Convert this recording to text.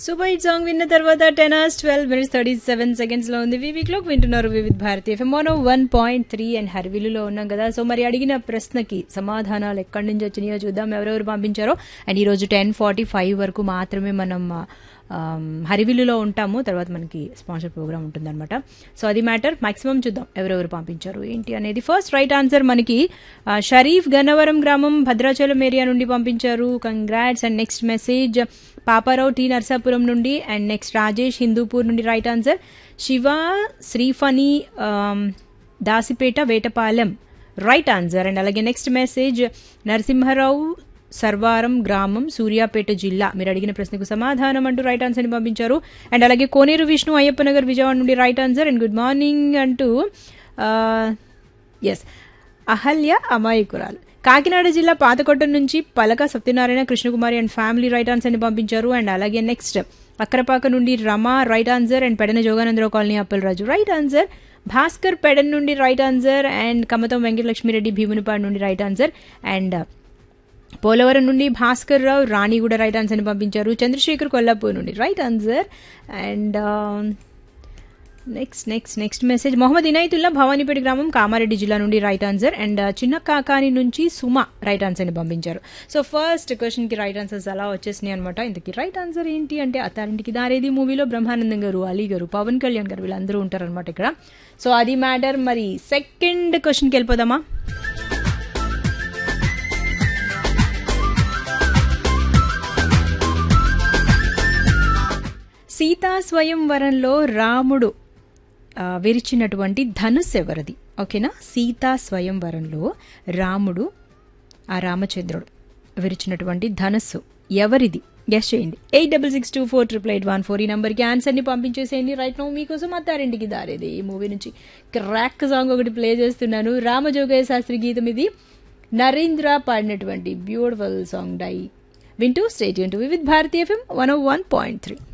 super hit song విన్న తర్వాత ten hours twelve minutes thirty seven seconds లో ఉంది వివిక్ లో వింటున్నారు వివిధ్ భారతి ఎఫ్ఎం మోనో వన్ పాయింట్ త్రీ అండ్ హర్విలులో ఉన్నాం కదా సో మరి అడిగిన ప్రశ్నకి సమాధానాలు ఎక్కడి నుంచి వచ్చినాయో చూద్దాం ఎవరెవరు పంపించారో అండ్ ఈ రోజు టెన్ ఫార్టీ ఫైవ్ వరకు మాత్రమే మనం ఆమ్, హరివిల్లులో ఉంటాము తర్వాత మనకి స్పాన్సర్ ప్రోగ్రామ్ ఉంటుందన్నమాట సో అది మ్యాటర్ మాక్సిమం చూద్దాం ఎవరెవరు పంపించారు ఏంటి అనేది ఫస్ట్ రైట్ ఆన్సర్ మనకి ఆ, షరీఫ్ గన్నవరం గ్రామం భద్రాచలం ఏరియా నుండి పంపించారు congrats and next message Paparao T Narsapuram నుండి అండ్ నెక్స్ట్ రాజేష్ హిందూపూర్ నుండి right answer Shiva Sriphani um, Dasipeta Vetapalem right answer and అలాగే నెక్స్ట్ మెసేజ్ నరసింహారావు సర్వారం గ్రామం సూర్యాపేట జిల్లా మీరు అడిగిన ప్రశ్నకు సమాధానం అంటూ రైట్ ఆన్సర్ ని పంపించారు అండ్ అలాగే కోనేరు విష్ణు అయ్యప్పనగర్ విజయవాడ నుండి right answer and good morning అంటూ ఎస్ అహల్య అమాయకురాలు కాకినాడ జిల్లా పాతకొట్ట నుంచి Palaka Satyanarayana Krishnakumari and family right answer ని పంపించారు అండ్ అలాగే నెక్స్ట్ అక్కరపాక నుండి Rama right answer and Pedana Joganandarao colony Appalaraju right answer Bhaskar Pedana నుండి right answer and Kamatham Venkatalakshmireddy Bhimunipadu నుండి రైట్ ఆన్సర్ అండ్ పోలవరం నుండి భాస్కర్ రావు రాణి కూడా రైట్ ఆన్సర్ ని పంపించారు చంద్రశేఖర్ కొల్లాపూర్ నుండి right answer and next next next message Mohammed Inayatullah Bhavanipeta గ్రామం కామారెడ్డి జిల్లా నుండి రైట్ ఆన్సర్ అండ్ చిన్న కాకాని నుంచి సుమ రైట్ ఆన్సర్ ని పంపించారు సో ఫస్ట్ క్వశ్చన్ కి రైట్ ఆన్సర్స్ అలా వచ్చేసినాయి అనమాట ఇంతకీ రైట్ ఆన్సర్ ఏంటి అంటే అత్తారింటికి దారేది మూవీలో బ్రహ్మానందం గారు అలీ గారు పవన్ కళ్యాణ్ గారు వీళ్ళందరూ ఉంటారనమాట ఇక్కడ సో అది మ్యాటర్ మరి సెకండ్ క్వశ్చన్కి వెళ్ళిపోదామా సీతా స్వయంవరంలో రాముడు ఆ, విరిచినటువంటి ధనుస్సు ఎవరిది ఓకేనా సీతా స్వయంవరంలో రాముడు ఆ రామచంద్రుడు విరిచినటువంటి ధనస్సు ఎవరిది గెస్ట్ చేయండి eight double six two four triple eight one four ఈ నెంబర్కి ఆన్సర్ని పంపించేసేయండి రైట్ నో మీకోసం అత్తారింటికి దారేది ఈ మూవీ నుంచి క్రాక్ సాంగ్ ఒకటి ప్లే చేస్తున్నాను రామజోగయ్య శాస్త్రి గీతం ఇది నరేంద్ర పాడినటువంటి బ్యూటిఫుల్ సాంగ్ డై వింటూ state with Bharatiya FM one one point three